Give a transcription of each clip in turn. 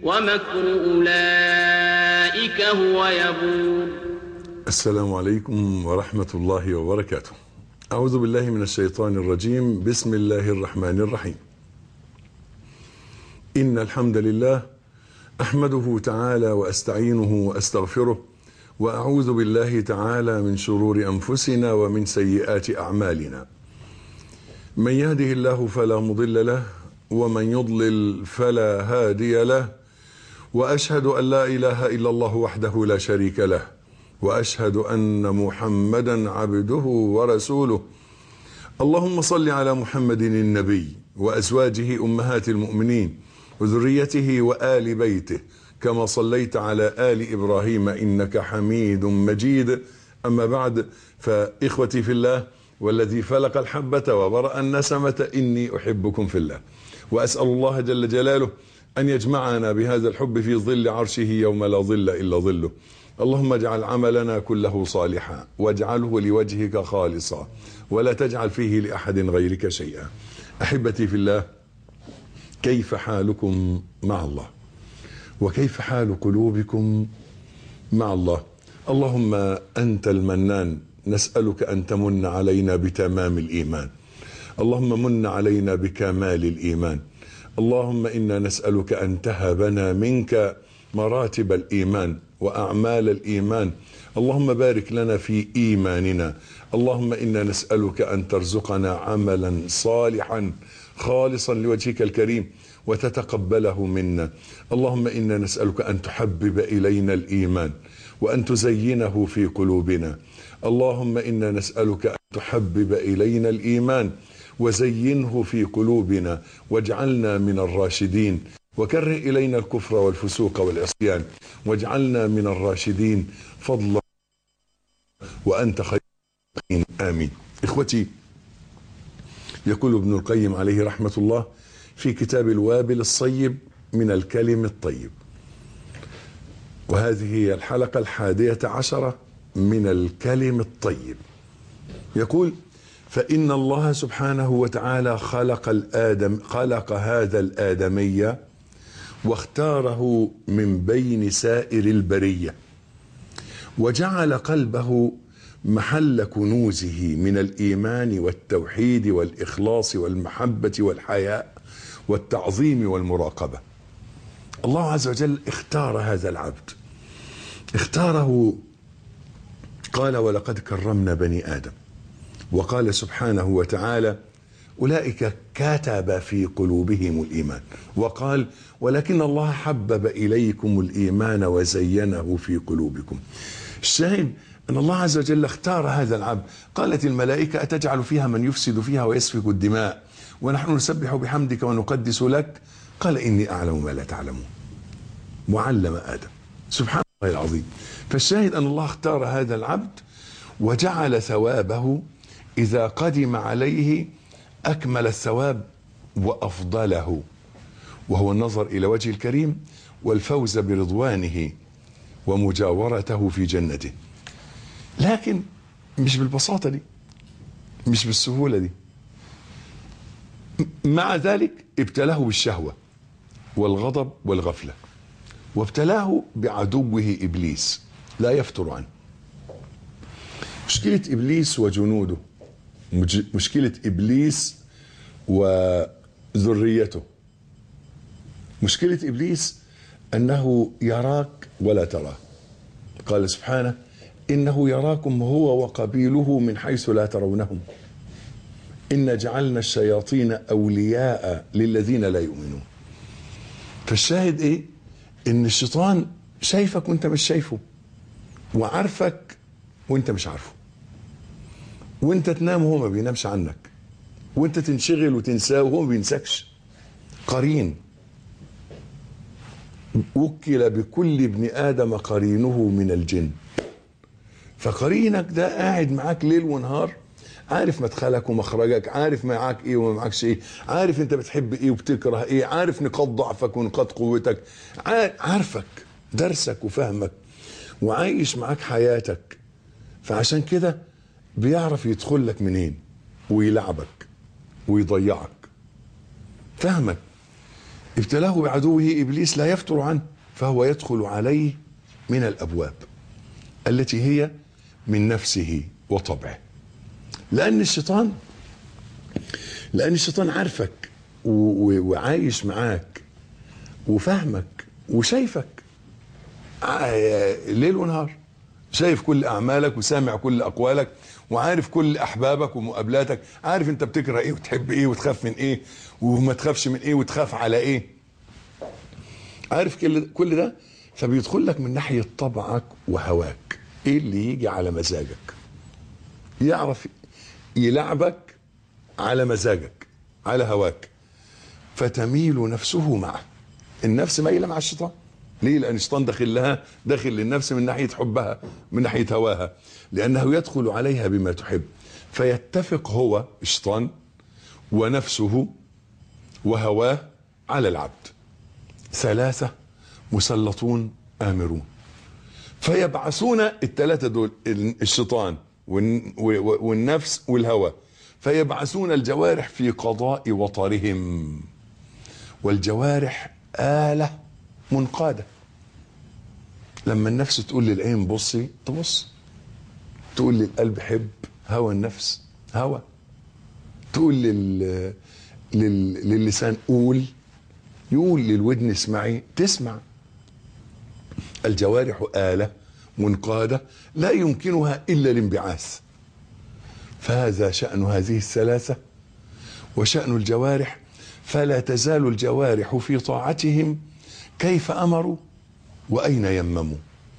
ومكر أولئك هو يبور السلام عليكم ورحمة الله وبركاته أعوذ بالله من الشيطان الرجيم بسم الله الرحمن الرحيم إن الحمد لله أحمده تعالى وأستعينه وأستغفره وأعوذ بالله تعالى من شرور أنفسنا ومن سيئات أعمالنا من يهده الله فلا مضل له ومن يضلل فلا هادي له وأشهد أن لا إله إلا الله وحده لا شريك له واشهد ان محمدا عبده ورسوله اللهم صل على محمد النبي وازواجه امهات المؤمنين وذريته وال بيته كما صليت على ال ابراهيم انك حميد مجيد اما بعد فاخوتي في الله والذي فلق الحبه وبرا النسمه اني احبكم في الله واسال الله جل جلاله ان يجمعنا بهذا الحب في ظل عرشه يوم لا ظل الا ظله اللهم اجعل عملنا كله صالحا واجعله لوجهك خالصا ولا تجعل فيه لاحد غيرك شيئا احبتي في الله كيف حالكم مع الله وكيف حال قلوبكم مع الله اللهم انت المنان نسالك ان تمن علينا بتمام الايمان اللهم من علينا بكمال الايمان اللهم انا نسالك ان تهبنا منك مراتب الايمان واعمال الايمان اللهم بارك لنا في ايماننا اللهم انا نسالك ان ترزقنا عملا صالحا خالصا لوجهك الكريم وتتقبله منا اللهم انا نسالك ان تحبب الينا الايمان وان تزينه في قلوبنا اللهم انا نسالك ان تحبب الينا الايمان وزينه في قلوبنا واجعلنا من الراشدين وكره إلينا الكفر والفسوق والعصيان واجعلنا من الراشدين فضلا وأنت خير آمين إخوتي يقول ابن القيم عليه رحمة الله في كتاب الوابل الصيب من الكلم الطيب وهذه هي الحلقة الحادية عشرة من الكلم الطيب يقول فإن الله سبحانه وتعالى خلق الآدم خلق هذا الآدمي واختاره من بين سائر البريه وجعل قلبه محل كنوزه من الايمان والتوحيد والاخلاص والمحبه والحياء والتعظيم والمراقبه الله عز وجل اختار هذا العبد اختاره قال ولقد كرمنا بني ادم وقال سبحانه وتعالى اولئك كتب في قلوبهم الايمان وقال ولكن الله حبب اليكم الايمان وزينه في قلوبكم الشاهد ان الله عز وجل اختار هذا العبد قالت الملائكه اتجعل فيها من يفسد فيها ويسفك الدماء ونحن نسبح بحمدك ونقدس لك قال اني اعلم ما لا تعلمون وعلم ادم سبحان الله العظيم فالشاهد ان الله اختار هذا العبد وجعل ثوابه اذا قدم عليه اكمل الثواب وافضله وهو النظر الى وجه الكريم والفوز برضوانه ومجاورته في جنته لكن مش بالبساطه دي مش بالسهوله دي مع ذلك ابتلاه بالشهوه والغضب والغفله وابتلاه بعدوه ابليس لا يفتر عنه مشكله ابليس وجنوده مشكله ابليس وذريته مشكله ابليس انه يراك ولا تراه قال سبحانه انه يراكم هو وقبيله من حيث لا ترونهم ان جعلنا الشياطين اولياء للذين لا يؤمنون فالشاهد ايه ان الشيطان شايفك وانت مش شايفه وعارفك وانت مش عارفه وانت تنام وهو ما بينامش عنك وانت تنشغل وتنساه وهو ما بينساكش قرين وكل بكل ابن ادم قرينه من الجن فقرينك ده قاعد معاك ليل ونهار عارف مدخلك ومخرجك عارف معاك ايه وما معاكش ايه عارف انت بتحب ايه وبتكره ايه عارف نقاط ضعفك ونقاط قوتك عارفك درسك وفهمك وعايش معاك حياتك فعشان كده بيعرف يدخل لك منين ويلعبك ويضيعك فهمك ابتلاه بعدوه ابليس لا يفتر عنه فهو يدخل عليه من الابواب التي هي من نفسه وطبعه لان الشيطان لان الشيطان عارفك و- و- وعايش معاك وفاهمك وشايفك ع- ليل ونهار شايف كل اعمالك وسامع كل اقوالك وعارف كل احبابك ومقابلاتك عارف انت بتكره ايه وتحب ايه وتخاف من ايه وما تخافش من ايه وتخاف على ايه عارف كل كل ده فبيدخل لك من ناحيه طبعك وهواك ايه اللي يجي على مزاجك يعرف يلعبك على مزاجك على هواك فتميل نفسه معه النفس مايله مع الشيطان ليه لان الشيطان داخل لها داخل للنفس من ناحيه حبها من ناحيه هواها لانه يدخل عليها بما تحب فيتفق هو الشيطان ونفسه وهواه على العبد ثلاثه مسلطون امرون فيبعثون الثلاثه دول الشيطان والن- و- والنفس والهوى فيبعثون الجوارح في قضاء وطرهم والجوارح آلة منقادة لما النفس تقول للعين بصي تبص تقول للقلب حب هوى النفس هوى تقول لل... لل... للسان قول يقول للودن اسمعي تسمع الجوارح آلة منقادة لا يمكنها إلا الانبعاث فهذا شأن هذه الثلاثة وشأن الجوارح فلا تزال الجوارح في طاعتهم كيف أمروا وأين يمموا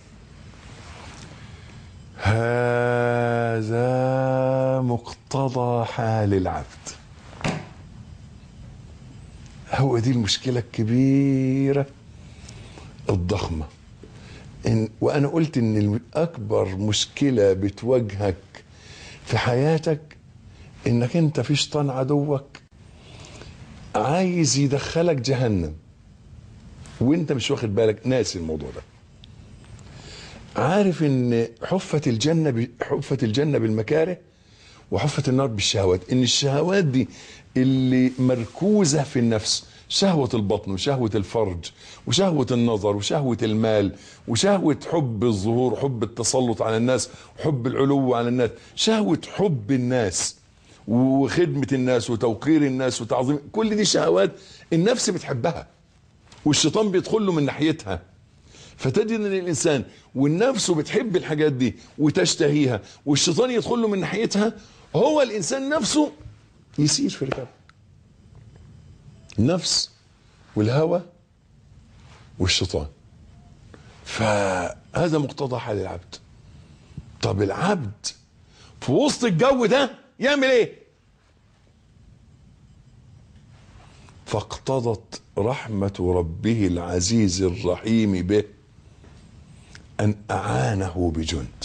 هذا مقتضى حال العبد هو دي المشكلة الكبيرة الضخمة إن وأنا قلت إن أكبر مشكلة بتواجهك في حياتك إنك أنت في شيطان عدوك عايز يدخلك جهنم وانت مش واخد بالك ناسي الموضوع ده عارف ان حفت الجنه ب- حفت الجنه بالمكاره وحفت النار بالشهوات ان الشهوات دي اللي مركوزه في النفس شهوة البطن وشهوة الفرج وشهوة النظر وشهوة المال وشهوة حب الظهور وحب التسلط على الناس وحب العلو على الناس شهوة حب الناس وخدمة الناس وتوقير الناس وتعظيم كل دي شهوات النفس بتحبها والشيطان بيدخل له من ناحيتها فتجد ان الانسان والنفس بتحب الحاجات دي وتشتهيها والشيطان يدخل له من ناحيتها هو الانسان نفسه يسير في ركاب النفس والهوى والشيطان فهذا مقتضى حال العبد طب العبد في وسط الجو ده يعمل ايه فاقتضت رحمة ربه العزيز الرحيم به أن أعانه بجند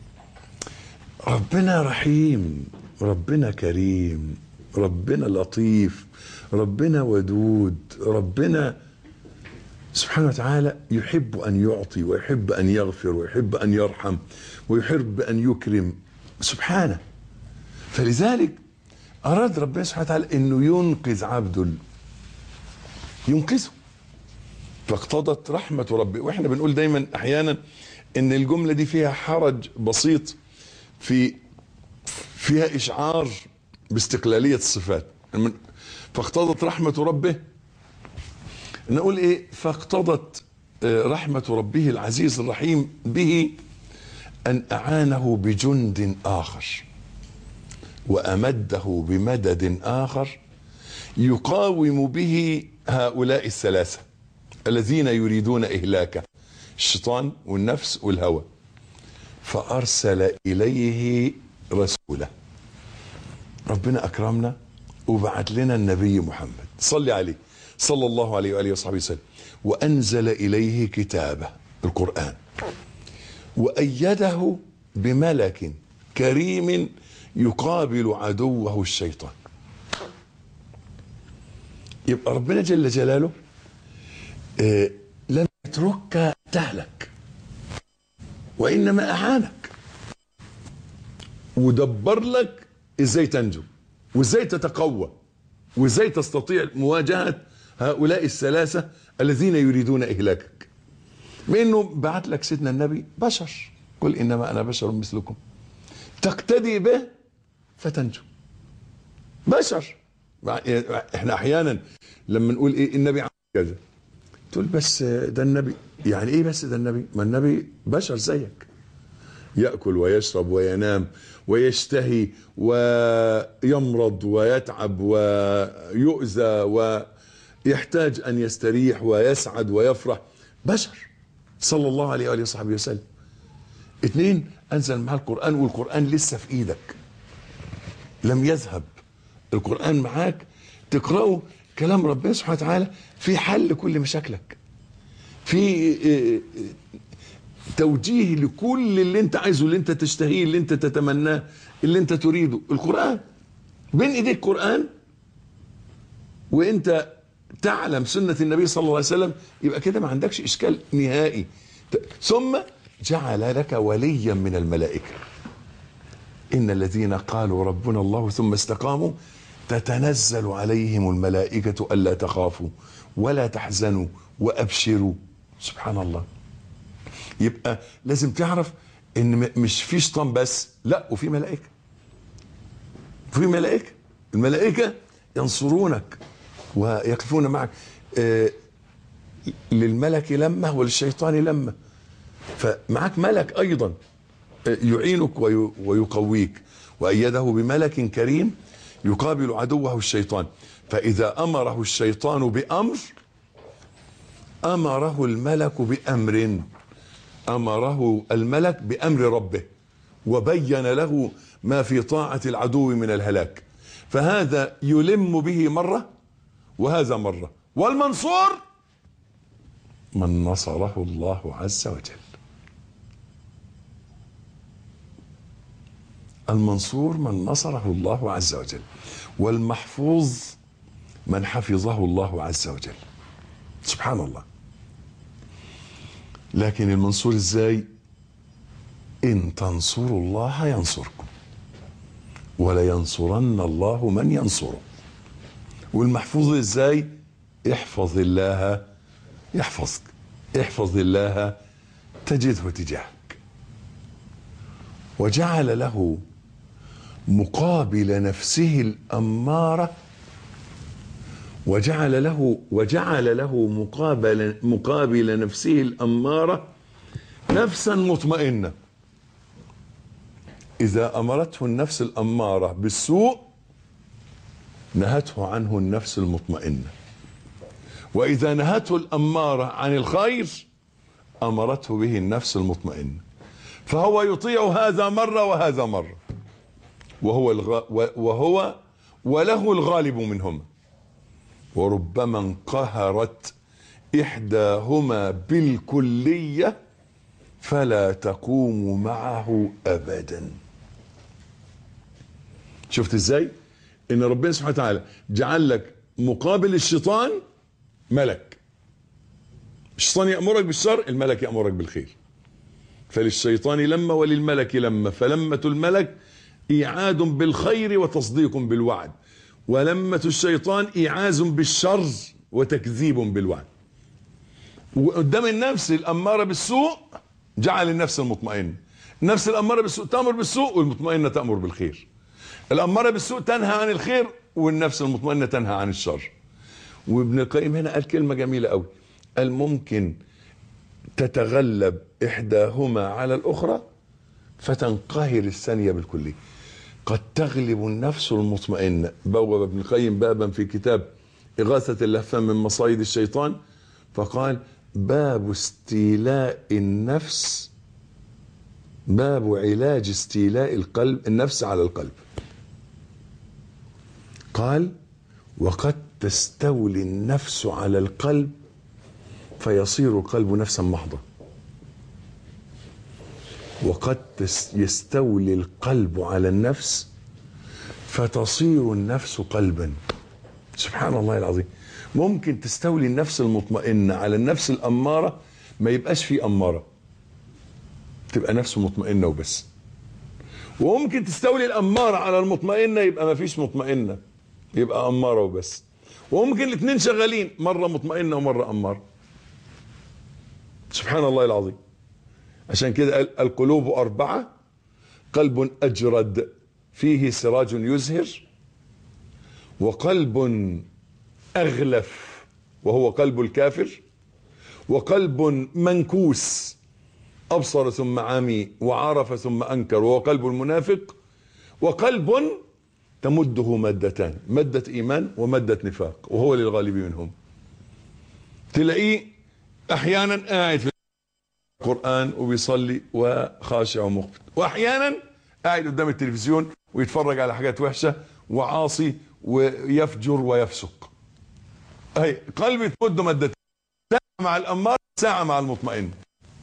ربنا رحيم ربنا كريم ربنا لطيف ربنا ودود ربنا سبحانه وتعالى يحب أن يعطي ويحب أن يغفر ويحب أن يرحم ويحب أن يكرم سبحانه فلذلك أراد ربنا سبحانه وتعالى أنه ينقذ عبده ينقذه فاقتضت رحمة ربي واحنا بنقول دايما احيانا ان الجملة دي فيها حرج بسيط في فيها اشعار باستقلالية الصفات من- فاقتضت رحمة ربه نقول ايه فاقتضت آه، رحمة ربه العزيز الرحيم به ان اعانه بجند اخر وامده بمدد اخر يقاوم به هؤلاء الثلاثة الذين يريدون إهلاكه الشيطان والنفس والهوى فأرسل إليه رسوله ربنا أكرمنا وبعت لنا النبي محمد صلي عليه صلى الله عليه وآله وصحبه وسلم وأنزل إليه كتابه القرآن وأيده بملك كريم يقابل عدوه الشيطان يبقى ربنا جل جلاله آه، لم يتركك تهلك وانما اعانك ودبر لك ازاي تنجو وازاي تتقوى وازاي تستطيع مواجهه هؤلاء الثلاثة الذين يريدون إهلاكك بأنه بعت لك سيدنا النبي بشر قل إنما أنا بشر مثلكم تقتدي به فتنجو بشر احنا احيانا لما نقول ايه النبي عمل كذا تقول بس ده النبي يعني ايه بس ده النبي ما النبي بشر زيك ياكل ويشرب وينام ويشتهي ويمرض ويتعب ويؤذى ويحتاج ان يستريح ويسعد ويفرح بشر صلى الله عليه واله وصحبه وسلم اثنين انزل معاه القران والقران لسه في ايدك لم يذهب القران معاك تقراه كلام ربنا سبحانه وتعالى في حل كل مشاكلك في توجيه لكل اللي انت عايزه اللي انت تشتهيه اللي انت تتمناه اللي انت تريده القرآن بين ايديك قرآن وانت تعلم سنة النبي صلى الله عليه وسلم يبقى كده ما عندكش اشكال نهائي ثم جعل لك وليا من الملائكة ان الذين قالوا ربنا الله ثم استقاموا تتنزل عليهم الملائكة ألا تخافوا ولا تحزنوا وأبشروا سبحان الله يبقى لازم تعرف ان مش في شيطان بس لا وفي ملائكه في ملائكه الملائكه ينصرونك ويقفون معك آه للملك لمه وللشيطان لمه فمعك ملك ايضا آه يعينك ويقويك وايده بملك كريم يقابل عدوه الشيطان فاذا امره الشيطان بامر امره الملك بامر امره الملك بامر ربه وبين له ما في طاعه العدو من الهلاك فهذا يلم به مره وهذا مره والمنصور من نصره الله عز وجل المنصور من نصره الله عز وجل والمحفوظ من حفظه الله عز وجل سبحان الله لكن المنصور ازاي ان تنصروا الله ينصركم ولينصرن الله من ينصره والمحفوظ ازاي احفظ الله يحفظك احفظ الله تجده تجاهك وجعل له مقابل نفسه الأمارة وجعل له وجعل له مقابل مقابل نفسه الأمارة نفسا مطمئنة إذا أمرته النفس الأمارة بالسوء نهته عنه النفس المطمئنة وإذا نهته الأمارة عن الخير أمرته به النفس المطمئنة فهو يطيع هذا مرة وهذا مرة وهو الغ... وهو وله الغالب منهما وربما انقهرت إحداهما بالكلية فلا تقوم معه أبدا شفت ازاي ان ربنا سبحانه وتعالى جعل لك مقابل الشيطان ملك الشيطان يأمرك بالشر الملك يأمرك بالخير فللشيطان لما وللملك لما فلمة الملك إيعاد بالخير وتصديق بالوعد ولمة الشيطان إيعاز بالشر وتكذيب بالوعد وقدام النفس الأمارة بالسوء جعل النفس المطمئنة النفس الأمارة بالسوء تأمر بالسوء والمطمئنة تأمر بالخير الأمارة بالسوء تنهى عن الخير والنفس المطمئنة تنهى عن الشر وابن القيم هنا قال كلمة جميلة قوي قال ممكن تتغلب إحداهما على الأخرى فتنقهر الثانية بالكلية قد تغلب النفس المطمئنة بوب ابن القيم بابا في كتاب إغاثة اللهفان من مصايد الشيطان فقال باب استيلاء النفس باب علاج استيلاء القلب النفس على القلب قال وقد تستولي النفس على القلب فيصير القلب نفسا محضة وقد يستولي القلب على النفس فتصير النفس قلبا سبحان الله العظيم ممكن تستولي النفس المطمئنة على النفس الأمارة ما يبقاش في أمارة تبقى نفس مطمئنة وبس وممكن تستولي الأمارة على المطمئنة يبقى ما فيش مطمئنة يبقى أمارة وبس وممكن الاثنين شغالين مرة مطمئنة ومرة أمار سبحان الله العظيم عشان كده قال القلوب أربعة قلب أجرد فيه سراج يزهر وقلب أغلف وهو قلب الكافر وقلب منكوس أبصر ثم عمي وعرف ثم أنكر وهو قلب المنافق وقلب تمده مادتان مادة إيمان ومادة نفاق وهو للغالب منهم تلاقيه أحيانا قاعد في القرآن وبيصلي وخاشع ومقبل وأحيانا قاعد قدام التلفزيون ويتفرج على حاجات وحشة وعاصي ويفجر ويفسق أي قلبي تمده مادتين ساعة مع الأمار ساعة مع المطمئن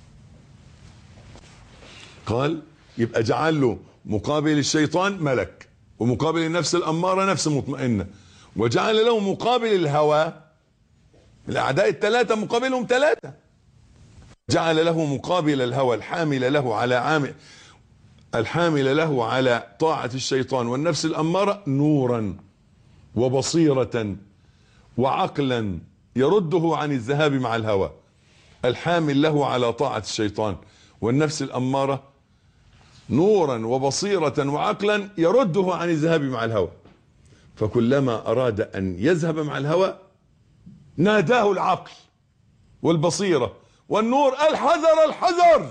قال يبقى جعل له مقابل الشيطان ملك ومقابل النفس الأمارة نفس مطمئنة وجعل له مقابل الهوى الأعداء الثلاثة مقابلهم ثلاثة جعل له مقابل الهوى الحامل له على عامل الحامل له على طاعة الشيطان والنفس الأمارة نورا وبصيرة وعقلا يرده عن الذهاب مع الهوى الحامل له على طاعة الشيطان والنفس الأمارة نورا وبصيرة وعقلا يرده عن الذهاب مع الهوى فكلما أراد أن يذهب مع الهوى ناداه العقل والبصيرة والنور الحذر الحذر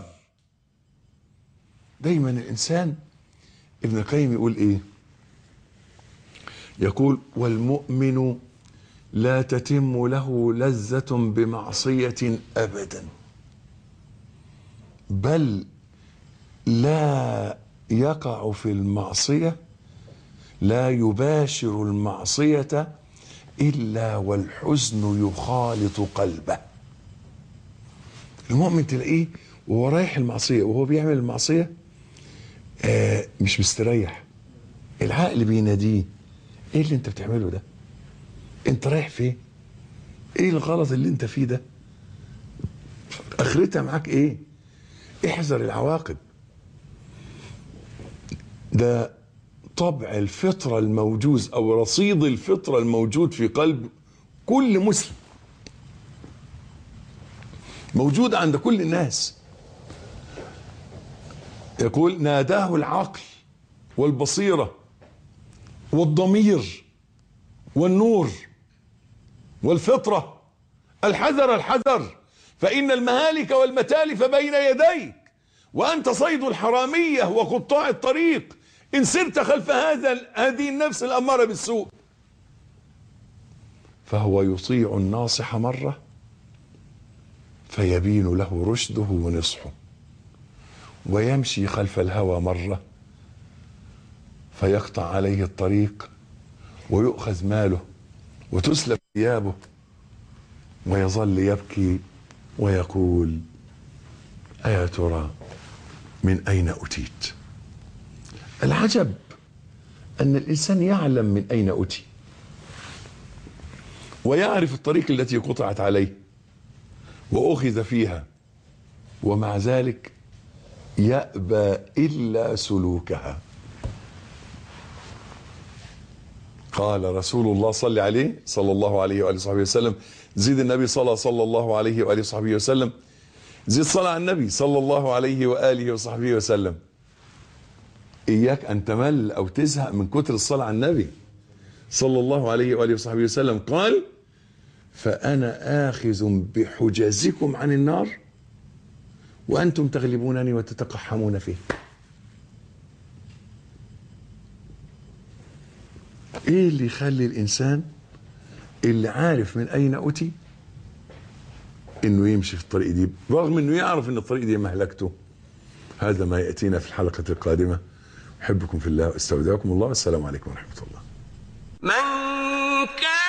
دايما الإنسان ابن القيم يقول إيه يقول والمؤمن لا تتم له لذة بمعصية أبدا بل لا يقع في المعصية لا يباشر المعصية إلا والحزن يخالط قلبه المؤمن تلاقيه وهو رايح المعصية وهو بيعمل المعصية آه مش مستريح العقل بيناديه ايه اللي انت بتعمله ده انت رايح فين ايه الغلط اللي انت فيه ده اخرتها معاك ايه احذر العواقب ده طبع الفطرة الموجود او رصيد الفطرة الموجود في قلب كل مسلم موجود عند كل الناس يقول ناداه العقل والبصيرة والضمير والنور والفطرة الحذر الحذر فإن المهالك والمتالف بين يديك وأنت صيد الحرامية وقطاع الطريق إن سرت خلف هذا هذه النفس الأمارة بالسوء فهو يطيع الناصح مرة فيبين له رشده ونصحه ويمشي خلف الهوى مرة فيقطع عليه الطريق ويؤخذ ماله وتسلب ثيابه ويظل يبكي ويقول أيا ترى من أين أتيت العجب أن الإنسان يعلم من أين أتي ويعرف الطريق التي قطعت عليه وأخذ فيها ومع ذلك يأبى إلا سلوكها قال رسول الله صلى عليه صلى الله عليه وآله وصحبه وسلم زيد النبي صلى صلى الله عليه وآله وصحبه وسلم زيد صلى على النبي صلى الله عليه وآله وصحبه وسلم إياك أن تمل أو تزهق من كتر الصلاة على النبي صلى الله عليه وآله وصحبه وسلم قال فأنا آخذ بحجزكم عن النار وأنتم تغلبونني وتتقحمون فيه ايه اللي يخلي الانسان اللي عارف من اين اتي انه يمشي في الطريق دي رغم انه يعرف ان الطريق دي مهلكته هذا ما ياتينا في الحلقه القادمه احبكم في الله واستودعكم الله والسلام عليكم ورحمه الله من كان